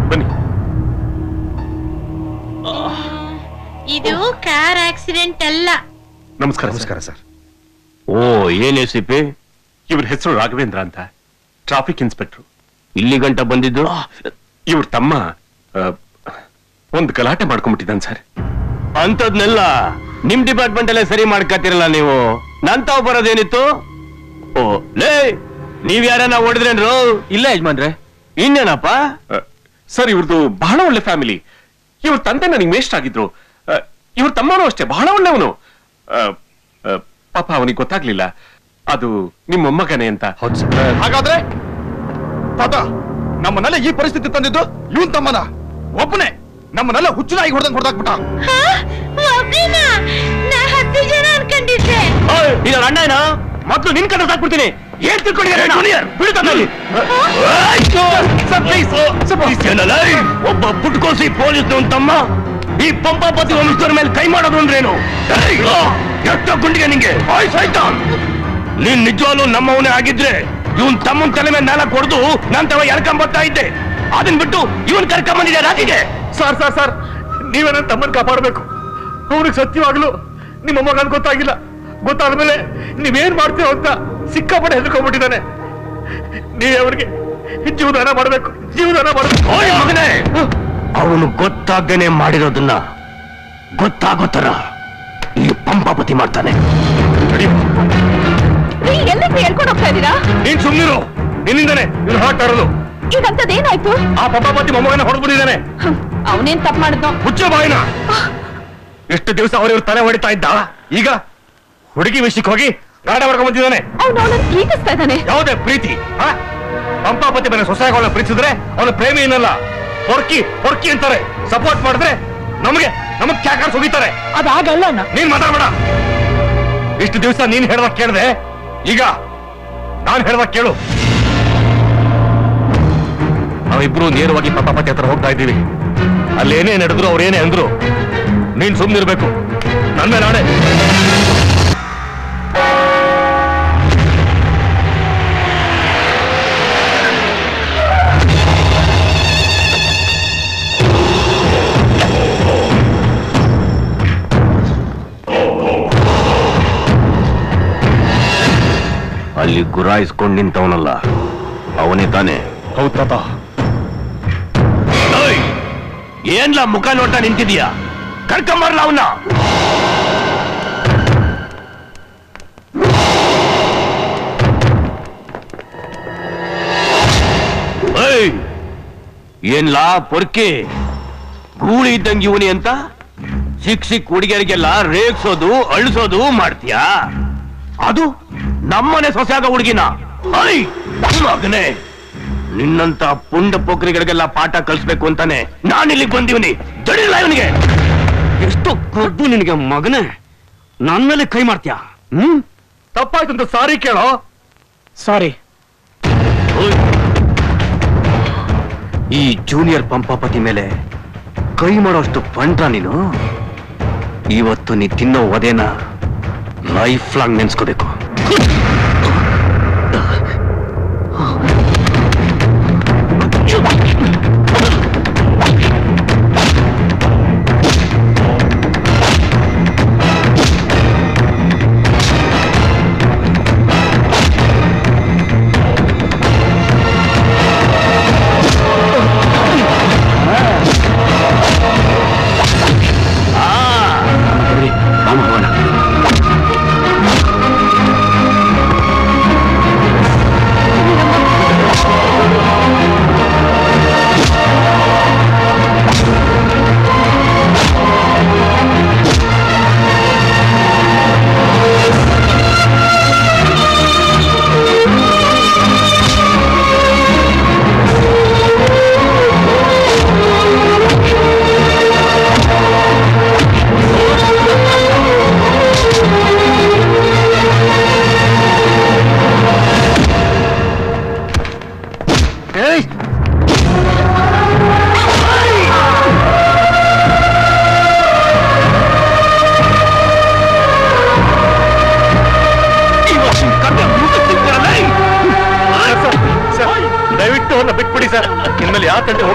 ಬನ್ನಿ ಇದು car accident ಅಲ್ಲ ನಮಸ್ಕಾರ ನಮಸ್ಕಾರ ಸರ್ ಓ ಏನ್ ಸಿ ಪಿ ಇವ್ರ ಹೆಸರು ರಾಘವೇಂದ್ರ ಅಂತ ಟ್ರಾಫಿಕ್ ಇನ್ಸ್ಪೆಕ್ಟರ್ ಇಲ್ಲಿ ಗಂಟ ಬಂದಿದ್ದು ಇವ್ರ ತಮ್ಮ ಆ, ಒಂದು ಗಲಾಟೆ ಮಾಡ್ಕೊಂಡ್ಬಿಟ್ಟಿದ್ದಾನೆ ಸರ್ ಅಂತದ್ನೆಲ್ಲ ನಿಮ್ ಡಿಪಾರ್ಟ್ಮೆಂಟ್ ಅಲ್ಲೇ ಸರಿ ಮಾಡ್ಕತ್ತಿರಲ್ಲ ನೀವು ನನ್ ತಾವ್ ಬರೋದೇನಿತ್ತು ಓ ಲೇ ನೀವ್ ಯಾರನ್ನ ಹೊಡೆದ್ರೇನ್ರು ಇಲ್ಲ ಯಜಮಾನ್ರೆ ಇನ್ನೇನಪ್ಪ ಸರ್ ಇವ್ರದ್ದು ಬಹಳ ಒಳ್ಳೆ ಫ್ಯಾಮಿಲಿ ಇವ್ರ ತಂದೆ ನನಗೆ ವೇಸ್ಟ್ ಆಗಿದ್ರು ಆ, ಇವ್ರ ತಮ್ಮನೂ ಅಷ್ಟೇ ಬಹಳ ಒಳ್ಳೆಯವನು ಆ, ಆ, ಪಾಪ ಅವನಿಗೆ ಗೊತ್ತಾಗ್ಲಿಲ್ಲ ಅದು ನಿಮ್ಮ ಮೊಮ್ಮಗನೇ ಅಂತ ಹಾಗಾದ್ರೆ ತಾತ ನಮ್ಮನ್ನೆಲ್ಲ ಈ ಪರಿಸ್ಥಿತಿ ತಂದಿದ್ದು ಇವನ್ ತಮ್ಮನ ಒಬ್ಬನೇ ನಮ್ಮನ್ನೆಲ್ಲ ಹುಚ್ಚುನಾಗಿ ಹೊಡೆದಂಗ್ ಹೊಡೆದಾಕ್ಬಿಟ್ಟ ಒಬ್ನೇನಾ? ನಾ ಹತ್ತು ಜನ ಅನ್ಕೊಂಡಿದ್ದೆ ಇದು ಅಣ್ಣ ಏನೋ ಮೊದ್ಲು ನಿನ್ ಕಡೆ ಸಾಕ್ಬಿಡ್ತೀನಿ ಏನ್ ತಿಳ್ಕೊಂಡಿದ್ದಾರೆ ಒಬ್ಬ ಪುಟ್ಕೋಸಿ ಪೊಲೀಸ್ ತಮ್ಮ ಈ ಪಂಪಾಪತಿ ವಂಶದವ್ರ ಮೇಲೆ ಕೈ ಮಾಡೋದು ಅಂದ್ರೇನು ಎಷ್ಟೋ ಗುಂಡಿಗೆ ನಿಂಗೆ ಆಯ್ಸಾಯ್ತಾ ನೀನ್ ನಿಜವಾಗ್ಲೂ ನಮ್ಮವನೇ ಆಗಿದ್ರೆ ಇವನ್ ತಮ್ಮನ್ ತಲೆ ಮೇಲೆ ನಾಲ್ಕು ಹೊಡೆದು ನಾನ್ ತವ ಎಳ್ಕೊಂಬರ್ತಾ ಇದ್ದೆ ಅದನ್ ಬಿಟ್ಟು ಇವನ್ ಕರ್ಕೊಂಬಂದಿದ್ದೆ ರಾಜಿಗೆ ಸರ್ ಸರ್ ಸರ್ ನೀವೇ ನನ್ನ ತಮ್ಮನ್ ಕಾಪಾಡಬೇಕು ಅವನಿಗೆ ಸತ್ಯವಾಗ್ಲು ನಿಮ್ಮ ಮಗನ್ ಗೊತ್ತಾಗಿಲ್ಲ ಗೊತ್ತಾದ್ಮೇಲೆ ನೀವೇನ್ ಮಾಡ್ತೀರೋ ಅಂತ ಸಿಕ್ಕಾಪಟ್ಟೆ ಹೆದರ್ಕೊಂಡ್ಬಿಟ್ಟಿದ್ದಾನೆ ನೀವೇ ಅವನಿಗೆ ಜೀವದಾನ ಮಾಡ್ಬೇಕು ಜೀವದಾನ ಮಾಡ್ಬೇಕು ಓಯ್ ಮಗನೇ ಅವನು ಗೊತ್ತಾಗದೇನೆ ಮಾಡಿರೋದನ್ನ ಗೊತ್ತಾಗೋ ತರ ಈ ಪಂಪಾಪತಿ ಮಾಡ್ತಾನೆ ಎಲ್ಲಕ್ಕೂ ಹೇಳ್ಕೊಂಡು ಹೋಗ್ತಾ ಇದ್ದೀರಾ ನೀನ್ ಸುಮ್ನಿರು ನಿನ್ನಿಂದಾನೆ ಇವ್ನು ಹಾಕ್ತಾ ಇರೋದು ಈಗಂತದೇನಾಯ್ತು ಆ ಪಂಪಾಪತಿ ಮೊಮ್ಮಗನ ಹೊಡೆದ್ಬಿಟ್ಟಿದ್ದಾನೆ ಅವನೇನ್ ತಪ್ಪು ಮಾಡಿದ್ನೋ ಹುಚ್ಚ ಬಾಯಿನ ಎಷ್ಟು ದಿವಸ ಅವ್ರ ತಲೆ ಹೊಡಿತಾ ಇದ್ದ ಈಗ ಹುಡುಗಿ ವಿಷಯಕ್ಕೆ ಹೋಗಿ ಗಾಡ ವರ್ಗ ಬಂದಿದ್ದಾನೆ ಅವ್ನು ಅವನನ್ನ ಪ್ರೀತಿಸ್ತಾ ಇದ್ದಾನೆ ಯಾವುದೇ ಪ್ರೀತಿ ಆ? ಪಂಪಾಪತಿ ಮನೆ ಸೊಸೆಗಳನ್ನ ಪ್ರೀತಿಸಿದ್ರೆ ಅವನ ಪ್ರೇಮಿ ಏನಲ್ಲ ಹೊರ್ಕಿ ಹೊರ್ಕಿ ಅಂತಾರೆ ಸಪೋರ್ಟ್ ಮಾಡಿದ್ರೆ ನಮಗೆ ನಮಗ್ ಕ್ಯಾಕರ್ಸ್ ಹೋಗಿತಾರೆ ಅದಾಗಲ್ಲ ಅಣ್ಣ ನೀನ್ ಮಾತಾಡ್ಬೇಡ ಇಷ್ಟು ದಿವಸ ನೀನ್ ಹೇಳ್ದಾಗ ಕೇಳ್ದೆ ಈಗ ನಾನ್ ಹೇಳ್ದಾಗ ಕೇಳು ನಾವಿಬ್ರು ನೇರವಾಗಿ ಪಂಪಾಪತಿ ಹತ್ರ ಹೋಗ್ತಾ ಇದ್ದೀವಿ ಅಲ್ಲೇನೇ ನಡೆದ್ರು ಅವ್ರೇನೇ ಅಂದ್ರು ನೀನ್ ಸುಮ್ನಿರ್ಬೇಕು ನನ್ನ ನಾಳೆ ಅಲ್ಲಿ ಗುರಾಯಿಸ್ಕೊಂಡ್ ನಿಂತವನಲ್ಲ ಅವನೇ ತಾನೆ ಹೌದ್ ತಾತ ಓಯ್, ಏನ್ಲ ಮುಖ ನೋಡ್ತಾ ನಿಂತಿದೀಯ ಕರ್ಕೊಂಬರ್ಲ ಅವನ್ನ ಏಯ್, ಏನ್ಲಾ ಪೊರ್ಕಿ ಗೂಳಿ ಇದ್ದಂಗೆ ಇವನಿ ಅಂತ ಸಿಕ್ ಸಿಕ್ ಹುಡುಗಿಯರಿಗೆಲ್ಲ ರೇಗ್ಸೋದು ಅಳಿಸೋದು ಮಾಡ್ತೀಯಾ ಅದು ನಮ್ಮನೆ ಸೊಸೆಯಾಗ ಹುಡುಗಿನ ಐ ಮಗನೇ ನಿನ್ನಂತ ಪುಂಡ ಪೋಖ್ರಿಗಳಿಗೆಲ್ಲ ಪಾಠ ಕಲಿಸ್ಬೇಕು ಅಂತಾನೆ ನಾನಿಲ್ಲಿ ಬಂದಿವನಿ ತಡಿಲ್ಲ ಇವನಿಗೆ ಎಷ್ಟು ಕೊದ್ದು ನಿನಗೆ ಮಗನೇ ನನ್ ಮೇಲೆ ಕೈ ಮಾಡ್ತೀಯ ಹ್ಮ್ ತಪ್ಪಾಯ್ತು ಅಂತ ಸಾರಿ ಕೇಳೋ ಸಾರಿ ಈ ಜೂನಿಯರ್ ಪಂಪಾಪತಿ ಮೇಲೆ ಕೈ ಮಾಡೋಷ್ಟು ಪಂಟ್ರ ನೀನು ಇವತ್ತು ನೀ ತಿನ್ನೋ ಒದೇನ ಲೈಫ್ ಲಾಂಗ್ ನೆನ್ಸ್ಕೋಬೇಕು ರಾಮ ಹೋಗೋಣ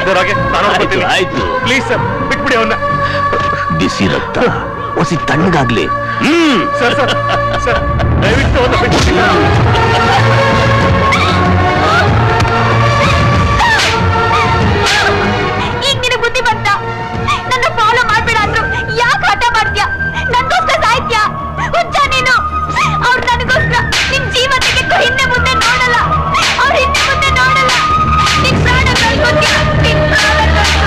ಆಗದೆ ಹಾಗೆ ನಾನು ನೋಡ್ಕೊತೀನಿ ಆಯ್ತು, ಆಯ್ತು. ಪ್ಲೀಸ್ ಸರ್ ಬಿಟ್ಬಿಡಿ ಅವನ್ನ ಬಿಸಿ ರಕ್ತ ಹೊಸಿ ತಣ್ಣಗಾಗ್ಲಿ ಹ್ಮ್ ಸರ್ ಸರ್ ಸರ್ ದಯವಿಟ್ಟು ಅವನ್ನ ಬಿಟ್ಬಿಡಿ ಈಗ ನಿನಗೆ ಬುದ್ಧಿ ಬಂತ ನನ್ನ ಫಾಲೋ ಮಾಡ್ಬೇಡ ಅಂದ್ರು ಯಾಕೆ ಹಠ ಮಾಡ್ತೀಯ ನನ್ಗೋಸ್ಕರ ಸಾಯ್ತ್ಯ ಹುಚ್ಚ ನೀನು ಅವ್ರು ನನಗೋಸ್ಕರ ನಿನ್ ಜೀವ ತೆಗೆದು ಹಿಂದೆ ಮುಂದೆ ನೋಡಲ್ಲ ಅವ್ರು ಹಿಂದೆ ಮುಂದೆ ನೋಡಲ್ಲ ನಿನ್ ಪ್ರಾಣ ಕಳ್ಕೊತ್ಯ ನಿನ್ ಪ್ರಾಣ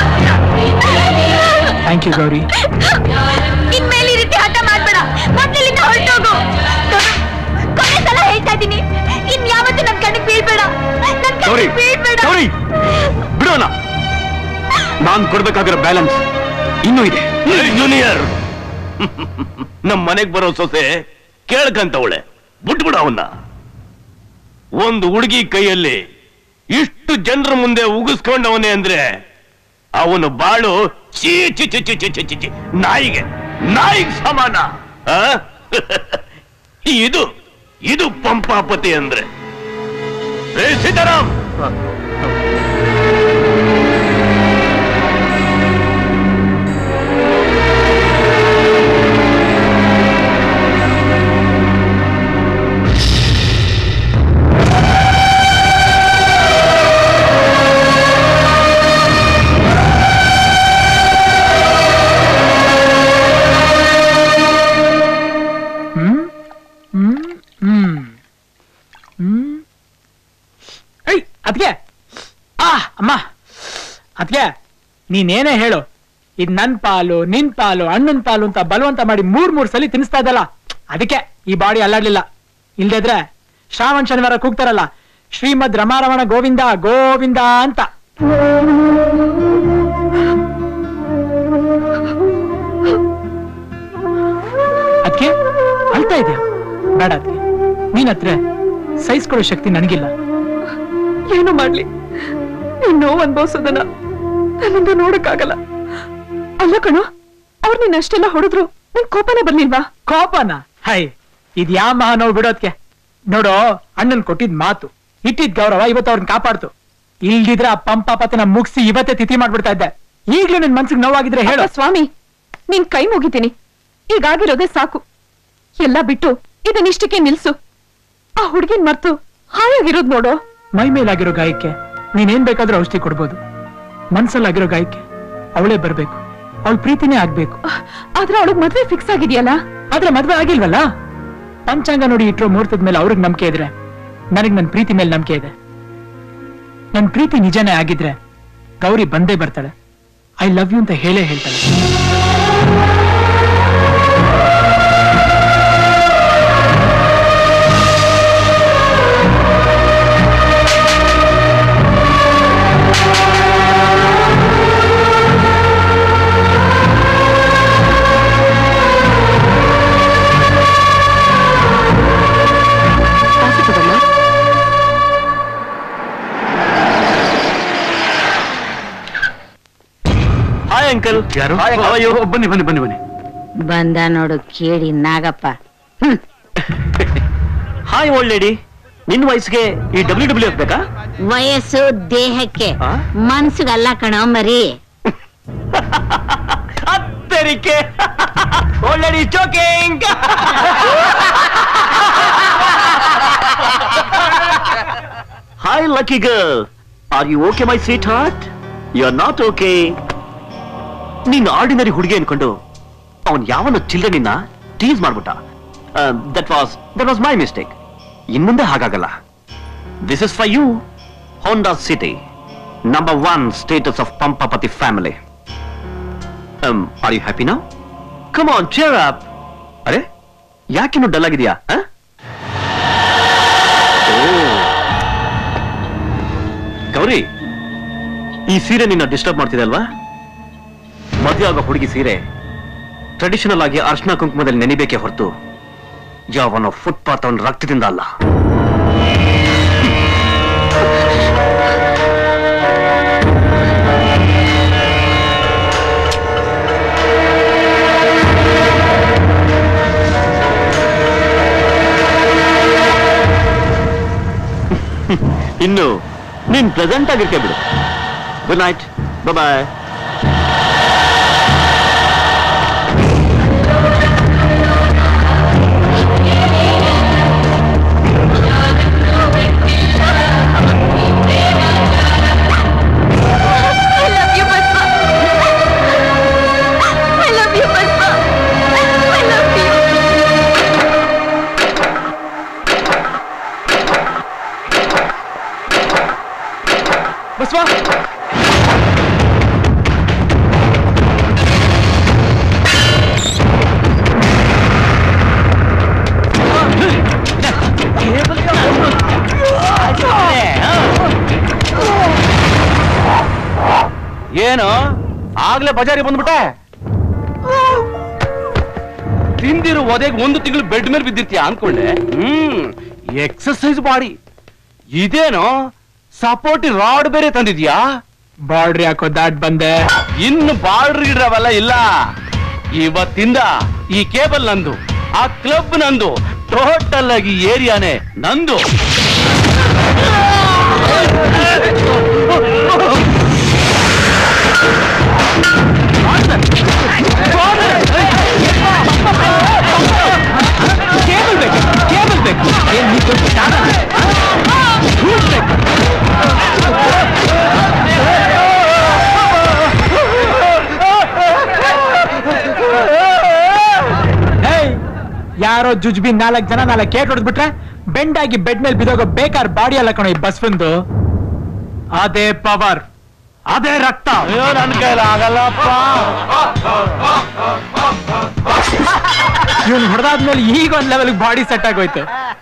ಥ್ಯಾಂಕ್ ಯು ಗೌರಿ ಇನ್ಮೇಲೆ ಈ ರೀತಿ ಹಠ ಮಾಡ್ಬೇಡ ಮೊದ್ಲಿಂದ ಹೊರಟೋಗು ಕೊನೆ ಸಲ ಹೇಳ್ತಾ ಇದ್ದೀನಿ ಇನ್ ಯಾವತ್ತೂ ನನ್ ಕಣ್ಣಿಗೆ ಬೀಳ್ಬೇಡ ನನ್ ಗೌರಿ ಕಣ್ಣಿಗೆ ಬೀಳ್ಬೇಡ ಗೌರಿ ಬಿಡೋಣ ನಾನ್ ಕೊಡ್ಬೇಕಾಗಿರೋ ಬ್ಯಾಲೆನ್ಸ್ ಇನ್ನೂ ಇದೆ ಜೂನಿಯರ್ ನಮ್ ಮನೆಗ್ ಬರೋ ಸೊಸೆ ಕೇಳ್ಕಂತವಳೆ ಬಿಟ್ಬಿಡ ಅವನ್ನ ಒಂದು ಹುಡುಗಿ ಕೈಯಲ್ಲಿ ಇಷ್ಟು ಜನರ ಮುಂದೆ ಉಗಿಸ್ಕೊಂಡವನೇ ಅಂದ್ರೆ ಅವನು ಬಾಳು ಚೀ ಚಿ ಚಿ ಚಿ ಚಿ ಚಿ ಚಿ ಚಿ ನಾಯಿಗೆ ನಾಯಿಗೆ ಸಮಾನ ಆ? ಇದು ಇದು ಪಂಪಾಪತಿ ಅಂದ್ರೆ ಏ ಸೀತಾರಾಮ್ ಏಯ್ ಅದ್ಗೆ ಆ ಅಮ್ಮ ಅದ್ಗೆ ನೀನೇನೇ ಹೇಳು ಇದ್ ನನ್ ಪಾಲು ನಿನ್ ಪಾಲು ಅಣ್ಣನ್ ಪಾಲು ಅಂತ ಬಲವಂತ ಮಾಡಿ ಮೂರ್ ಮೂರ್ ಸಲ ತಿನ್ನಿಸ್ತಾ ಇದ್ದಲ್ಲ ಅದಕ್ಕೆ ಈ ಬಾಡಿ ಅಲ್ಲಾಡ್ಲಿಲ್ಲ ಇಲ್ದಿದ್ರೆ ಶ್ರಾವಣ ಶನಿವಾರ ಕೂಗ್ತಾರಲ್ಲ ಶ್ರೀಮದ್ ರಮಾರಮಣ ಗೋವಿಂದ ಗೋವಿಂದ ಅಂತ ಅದಕ್ಕೆ ಅಳ್ತಾ ಇದೆಯಾ ಬೇಡ ಅದಕ್ಕೆ ನೀನ್ ಹತ್ರ ಸಹಿಸ್ಕೊಳ್ಳೋ ಶಕ್ತಿ ನನಗಿಲ್ಲ ಏನು ಮಾಡ್ಲಿ ನೀನ್ ನೋವು ಅನ್ಭವಿಸೋದನ್ನ ನನ್ನಿಂದ ನೋಡಕ್ಕಾಗಲ್ಲ ಅಲ್ಲ ಕಣೋ ಅವ್ರು ನಿನ್ನ ಅಷ್ಟೆಲ್ಲ ಹೊಡೆದ್ರು ನಿನ್ ಕೋಪನೇ ಬರ್ಲಿಲ್ವಾ ಕೋಪನ ಹೈ ಇದ್ ಯಾ ಮಹಾ ನೋವು ಬಿಡೋದ್ಕೆ ನೋಡೋ ಅಣ್ಣನ್ ಕೊಟ್ಟಿದ್ ಮಾತು ಇಟ್ಟಿದ್ ಗೌರವ ಇವತ್ತು ಅವ್ರನ್ನ ಕಾಪಾಡ್ತು ಇಲ್ದಿದ್ರೆ ಆ ಪಂಪಾಪತನ ಮುಗಿಸಿ ಇವತ್ತೇ ತಿಥಿ ಮಾಡ್ಬಿಡ್ತಾ ಇದ್ದೆ ಈಗ್ಲೂ ನಿನ್ ಮನ್ಸಿಗೆ ನೋವಾಗಿದ್ರೆ ಹೇಳು ಅಪ್ಪ ಸ್ವಾಮಿ ನಿನ್ ಕೈ ಮುಗಿತೀನಿ ಈಗಾಗಿರೋದೇ ಸಾಕು ಎಲ್ಲ ಬಿಟ್ಟು ಇದನ್ನಿಷ್ಟಕ್ಕೆ ನಿಲ್ಸು ಆ ಹುಡ್ಗಿನ್ ಮರ್ತು ಹಾಯಾಗಿರೋದ್ ನೋಡು ಮೈ ಮೇಲಾಗಿರೋ ಗಾಯಕ್ಕೆ ನೀನೇನ್ ಬೇಕಾದ್ರೂ ಔಷಧಿ ಕೊಡ್ಬೋದು ಮನ್ಸಲ್ಲಾಗಿರೋ ಗಾಯಕ್ಕೆ ಅವಳೇ ಬರ್ಬೇಕು ಅವಳ ಪ್ರೀತಿನೇ ಆಗ್ಬೇಕು ಆದ್ರೆ ಅವಳಗ್ ಮದ್ವೆ ಫಿಕ್ಸ್ ಆಗಿದೆಯಲ್ಲ ಆದ್ರೆ ಮದ್ವೆ ಆಗಿಲ್ವಲ್ಲ ಪಂಚಾಂಗ ನೋಡಿ ಇಟ್ರೋ ಮುಹೂರ್ತದ ಮೇಲೆ ಅವ್ರಿಗೆ ನಂಬಿಕೆ ಇದ್ರೆ ನನಗ್ ನನ್ ಪ್ರೀತಿ ಮೇಲೆ ನಂಬಿಕೆ ಇದೆ ನನ್ ಪ್ರೀತಿ ನಿಜನೇ ಆಗಿದ್ರೆ ಗೌರಿ ಬಂದೇ ಬರ್ತಾಳೆ ಐ ಲವ್ ಯು ಅಂತ ಹೇಳೇ ಹೇಳ್ತಾಳೆ ಕಾಫಿ ತಗೊಳ್ಳ ಹಾಯ್ ಅಂಕಲ್ ಯಾರು Hi, how are you? ಓ, ಬನ್ನಿ ಬನ್ನಿ ಬನ್ನಿ ಬನ್ನಿ ಬಂದ ನೋಡು ಕೇಳಿ ನಾಗಪ್ಪ ಹ್ಮ್ ಹಾಯ್ ಓಲ್ಡ್ ಲೇಡಿ ನಿನ್ ವಯಸ್ಸಿಗೆ ಈ ಡಬ್ಲ್ಯೂ ಡಬ್ಲ್ಯೂ ಬೇಕಾ ವಯಸ್ಸು ದೇಹಕ್ಕೆ ಆ? ಮನ್ಸಿಗಲ್ಲ ಕಣೋ ಮರಿ ಹತ್ತರಿಕೆ old lady choking hi lucky girl are you okay my sweetheart you are not okay ನೀನು ಆರ್ಡಿನರಿ ಹುಡುಗಿ ಅನ್ಕೊಂಡು ಅವನ್ ಯಾವನ ಚಿಲ್ಡ್ರನ್ ನಿನ್ನ ಟೀಸ್ ಮಾಡ್ಬಿಟ್ಟ that was that was my mistake ಇನ್ಮುಂದೆ ಹಾಗಾಗಲ್ಲ this is for you Honda City number one status of Pampapati family are you happy now come on cheer up ಅರೆ ಯಾಕಿನ್ನು ಡಲ್ ಆಗಿದೆಯಾ ಗೌರಿ ಈ ಸೀರೆ ನಿನ್ನ ಡಿಸ್ಟರ್ಬ್ ಮಾಡ್ತಿದೆ ಅಲ್ವಾ ಮದುವೆ ಆಗೋ ಹುಡುಗಿ ಸೀರೆ ಟ್ರೆಡಿಷನಲ್ ಆಗಿ ಅರ್ಶನ ಕುಂಕುಮದಲ್ಲಿ ನೆನಿಬೇಕೆ ಹೊರತು ಯಾವನೋ ಫುಟ್ಪಾತ್ ಅವನ ರಕ್ತದಿಂದ ಅಲ್ಲ ಇನ್ನು ನೀನ್ ಪ್ರೆಸೆಂಟ್ ಆಗಿರ್ಕೆ ಬಿಡು good night bye I love you, Basma. I love you, Basma. I love you. Baswa ಏನು ಆಗ್ಲೇ ಬಜಾರಿ ಬಂದ್ಬಿಟ್ಟೆ ತಿಂದಿರೋ ಒದೆಗೆ ಒಂದು ತಿಂಗಳು ಬೆಡ್ ಮೇಲೆ ಬಿದ್ದಿರ್ತೀಯ ಅನ್ಕೊಂಡೆ ಹ್ಮ್ ಎಕ್ಸರ್ಸೈಸ್ ಬಾಡಿ ಇದೇನೋ ಸಪೋರ್ಟಿ ರಾಡ್ ಬೇರೆ ತಂದಿದ್ಯಾ ಬಾರ್ಡ್ರಿ ಹಾಕೋ ದಾಟ್ ಬಂದೆ ಇನ್ನು ಬಾರ್ಡರ್ ಗಿಡ್ರವೆಲ್ಲ ಇಲ್ಲ ಇವತ್ತಿಂದ ಈ ಕೇಬಲ್ ನಂದು ಆ ಕ್ಲಬ್ ನಂದು ಟೋಟಲ್ ಆಗಿ ಏರಿಯಾನೇ ನಂದು ಕೇಬಲ್ ಬೇಕು ಕೇಬಲ್ ಬೇಕು ಏನ್ ನೀ ದೊಡ್ಡ ಟಾಟಾ? ರೂಲ್ ಬೇಕು. ಹೇಯ್, ಯಾರೋ ಜುಜ್ಬಿ ನಾಲ್ಕು ಜನ ನಾಲ್ಕು ಕೇಟ್ ಹೊಡೆದ್ಬಿಟ್ರೆ ಬೆಂಡ್ ಆಗಿ ಬೆಡ್ ಮೇಲೆ ಬಿದೋಗೋ ಬೇಕಾರ್ ಬಾಡಿ ಅಲ್ಲ ಕಣೋ ಈ ಬಸ್ ಬಂದು ಅದೇ ಪವರ್ ಅದೇ ರಕ್ತ ಅಯ್ಯೋ ನನ್ ಕೈಲ ಆಗಲ್ಲಪ್ಪ ಇವನು ಹೊಡೆದಾದ್ಮೇಲೆ ಈಗ ಒಂದ್ ಲೆವೆಲ್ ಬಾಡಿ ಸೆಟ್ ಆಗೋಯ್ತು